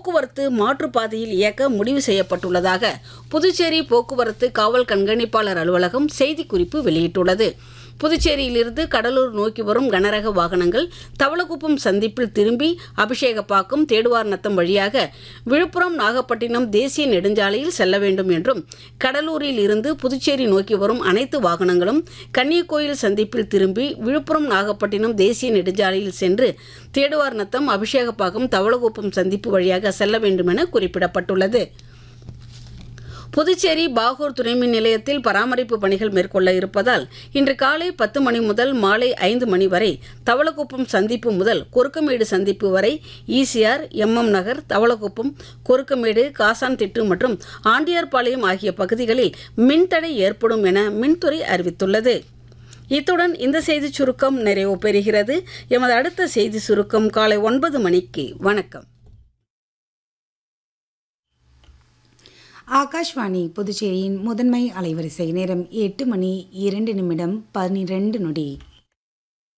போக்குவரத்து மாற்றுப்பாதையில் இயக்க முடிவு செய்யப்பட்டுள்ளதாக புதுச்சேரி போக்குவரத்து காவல் கண்காணிப்பாளர் அலுவலகம் செய்திக்குறிப்பு வெளியிட்டுள்ளது புதுச்சேரியிலிருந்து கடலூர் நோக்கி வரும் கனரக வாகனங்கள் தவளக்குப்பம் சந்திப்பில் திரும்பி அபிஷேகப்பாக்கம் தேடுவார் நத்தம் வழியாக விழுப்புரம் நாகப்பட்டினம் தேசிய நெடுஞ்சாலையில் செல்ல வேண்டும் என்றும் கடலூரில் இருந்து புதுச்சேரி நோக்கி வரும் அனைத்து வாகனங்களும் கன்னியக்கோயில் சந்திப்பில் திரும்பி விழுப்புரம் நாகப்பட்டினம் தேசிய நெடுஞ்சாலையில் சென்று தேடுவார் நத்தம் அபிஷேகப்பாக்கம் தவளக்குப்பம் சந்திப்பு வழியாக செல்ல வேண்டும் என குறிப்பிடப்பட்டுள்ளது புதுச்சேரி பாகூர் துணைமின் நிலையத்தில் பராமரிப்பு பணிகள் மேற்கொள்ள இருப்பதால் இன்று காலை பத்து மணி முதல் மாலை ஐந்து மணி வரை தவளக்குப்பம் சந்திப்பு முதல் கொருக்கமேடு சந்திப்பு வரை ஈசிஆர் எம்எம் நகர் தவளக்குப்பம் கொருக்கமேடு காசான் திட்டு மற்றும் ஆண்டியார்பாளையம் ஆகிய பகுதிகளில் மின்தடை ஏற்படும் என மின்துறை அறிவித்துள்ளது இத்துடன் இந்த செய்தி சுருக்கம் நிறைவு பெறுகிறது எமது அடுத்த செய்தி சுருக்கம் காலை ஒன்பது மணிக்கு வணக்கம் ஆகாஷ்வாணி புதுச்சேரியின் முதன்மை அலைவரிசை நேரம் எட்டு மணி இரண்டு நிமிடம் பன்னிரண்டு நொடி